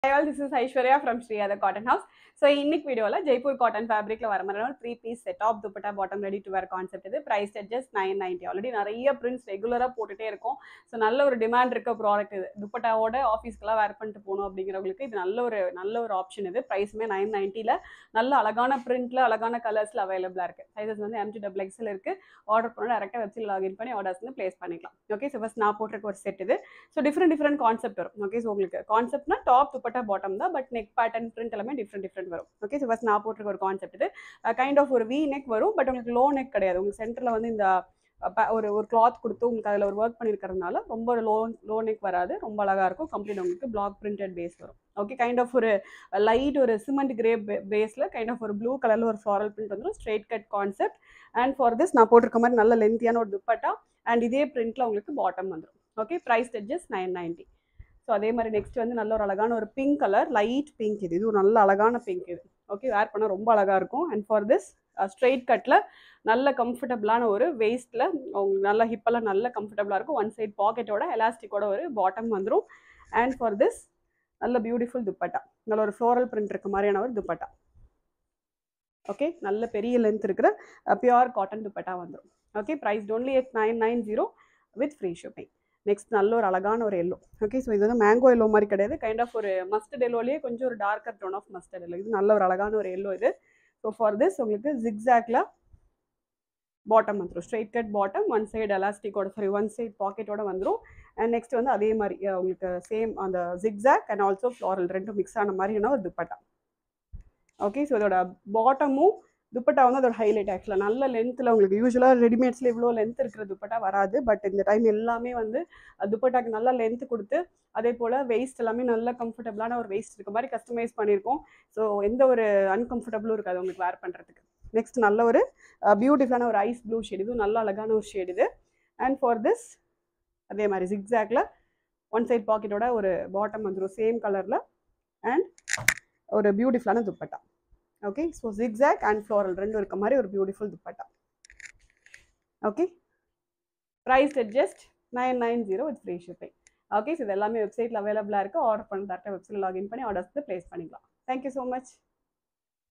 all this is Aishwarya from Shriyatha cotton house so இன்னைக்கு வீடியோவில் Jaipur cotton ஃபேப்ரிக்ல வர மாதிரி ஒரு three piece set of dupatta bottom ready to wear concept இது price just nine ninety already நிறைய பிரிண்ட்ஸ் ரெகுலராக போட்டுட்டே இருக்கும் ஸோ நல்ல ஒரு டிமாண்ட் இருக்க ப்ராடக்ட் இது துப்பட்டாவோட ஆஃபீஸ்க்கெல்லாம் வேர் பண்ணிட்டு போகணும் அப்படிங்கிறவங்களுக்கு இது நல்ல ஒரு நல்ல ஒரு ஆப்ஷன் இது ப்ரைஸுமே நைன் நைன்ட்டியில் நல்ல அழகான பிரிண்ட்ல அழகான கலர்ஸில் அவைலபிளாக இருக்குது சைஸஸ் வந்து எம்டி டபுள் எக்ஸல் இருக்குது ஆர்டர் பண்ணால் டேரெக்டாக வெப்சைட் லாகின் பண்ணி ஆர்டர்ஸ் வந்து ப்ளேஸ் பண்ணிக்கலாம் ஓகே ஸோ ஃபஸ்ட் நான் போட்டிருக்க ஒரு செட் இது ஸோ டிஃப்ரெண்ட் டிஃப்ரெண்ட் கான்செப்ட் வரும் ஓகே ஸோ உங்களுக்கு கான்செப்ட்னா டாப் துப்பட்டா பாட்டம் தான் பட் நெக் பேட்டர்ன் பிரிண்ட் எல்லாமே டிஃப்ரெண்ட் டிஃப்ரெண்ட் வரும் ஓகே ஸோ ஃபஸ்ட் நான் போட்டிருக்க ஒரு கான்செப்ட் இது கைண்ட் ஆஃப் ஒரு வி நெக் வரும் பட் உங்களுக்கு லோ நெக் கிடையாது உங்களுக்கு சென்டரில் வந்து இந்த அஹ், ப- ஒரு ஒரு கிளாத் கொடுத்து உங்களுக்கு அதில் ஒரு ஒர்க் பண்ணியிருக்கிறதுனால ரொம்ப லோ லோ நெக் வராது ரொம்ப அழகாக இருக்கும் கம்ப்ளீட் உங்களுக்கு பிளாக் பிரிண்டட் பேஸ் வரும் ஓகே கைண்ட் ஆஃப் ஒரு லைட் ஒரு சிமெண்ட் கிரே பேஸில் கைண்ட் ஆஃப் ஒரு ப்ளூ கலரில் ஒரு ஃப்ளாரல் பிரிண்ட் வந்துடும் straight cut concept and for this நான் போட்டிருக்க மாதிரி நல்ல லென்த்தியான ஒரு துப்பட்டா அண்ட் இதே பிரிண்ட்டில் உங்களுக்கு பாட்டம் வந்துடும் okay price just nine ninety so அதே மாதிரி நெக்ஸ்ட் வந்து நல்ல ஒரு அழகான ஒரு பிங்க் கலர் லைட் பிங்க் இது இது ஒரு நல்ல அழகான பிங்க் இது ஓகே வேர் பண்ணால் ரொம்ப அழகாக இருக்கும் அண்ட் ஃபார் திஸ் ஸ்ட்ரெயிட் கட்டில் நல்ல கம்ஃபர்டபுளான ஒரு வேஸ்ட்டில் உங்களுக்கு நல்ல ஹிப்பெல்லாம் நல்ல கம்ஃபர்டபுளாக இருக்கும் ஒன் சைட் பாக்கெட்டோட எலாஸ்டிக்கோட ஒரு பாட்டம் வந்துடும் அண்ட் ஃபார் திஸ் நல்ல பியூட்டிஃபுல் துப்பட்டா நல்ல ஒரு ஃப்ளோரல் பிரிண்ட் இருக்க மாதிரியான ஒரு துப்பட்டா ஓகே நல்ல பெரிய லென்த் இருக்கிற பியூர் காட்டன் துப்பட்டா வந்துடும் okay price only eight nine nine zero with free shipping next நல்ல ஒரு அழகான ஒரு எல்லோ ஓகே ஸோ இது வந்து மேங்கோ எல்லோ மாதிரி கிடையாது கைண்ட் ஆஃப் ஒரு மஸ்டர்ட் எல்லோலேயே கொஞ்சம் ஒரு darker tone of mustard yellow இது நல்ல ஒரு அழகான ஒரு எல்லோ இது ஸோ ஃபார் திஸ் உங்களுக்கு ஜிக்ஸாக்ல பாட்டம் வந்துடும் straight cut bottom one side எலாஸ்டிக்கோட சாரி ஒன் சைடு பாக்கெட்டோட வந்துடும் அண்ட் நெக்ஸ்ட் வந்து அதே மாதிரி அஹ், உங்களுக்கு சேம் அந்த ஜிக்ஸாக் அண்ட் ஆல்சோ ஃப்ளாரல் ரெண்டும் மிக்ஸ் ஆன மாதிரியான ஒரு துப்பட்டா ஓகே ஸோ இதோட பாட்டமும் துப்பட்டா வந்து அதோட ஹைலைட் ஆக்சுவலாக நல்ல லென்த்தில் உங்களுக்கு யூஸ்வலாக ரெடிமேட்ஸில் இவ்வளோ லென்த் இருக்கிற துப்பட்டா வராது பட் இந்த டைம் எல்லாமே வந்து அஹ், துப்பட்டாக்கு நல்ல லென்த் கொடுத்து அதே போல் வெயிஸ்ட் எல்லாமே நல்ல கம்ஃபர்டபுளான ஒரு வெயிஸ்ட் இருக்க மாதிரி கஸ்டமைஸ் பண்ணியிருக்கோம் ஸோ எந்த ஒரு அன்கம்ஃபர்டபுளும் இருக்காது உங்களுக்கு வேர் பண்ணுறதுக்கு நெக்ஸ்ட் நல்ல ஒரு பியூட்டிஃபுல்லான ஒரு ஐஸ் ப்ளூ ஷேட் இதுவும் நல்ல அழகான ஒரு ஷேட் இது அண்ட் ஃபார் திஸ் அதே மாதிரி ஜிக்ஸாக்ல ஒன் சைட் பாக்கெட்டோட ஒரு பாட்டம் வந்துடும் சேம் கலரில் அண்ட் ஒரு பியூட்டிஃபுல்லான dupatta okay so zigzag and floral ரெண்டும் இருக்க மாதிரி ஒரு beautiful dupatta okay price just nine nine zero with free shipping okay so இது எல்லாமே வெப்சைட்டில் அவைலபிளாக இருக்குது ஆர்டர் பண்ண டேரெக்டாக வெப்சைட்டில் லாகின் பண்ணி ஆர்டர்ஸ் ப்ளேஸ் பண்ணிக்கலாம் தேங்க்யூ ஸோ மச்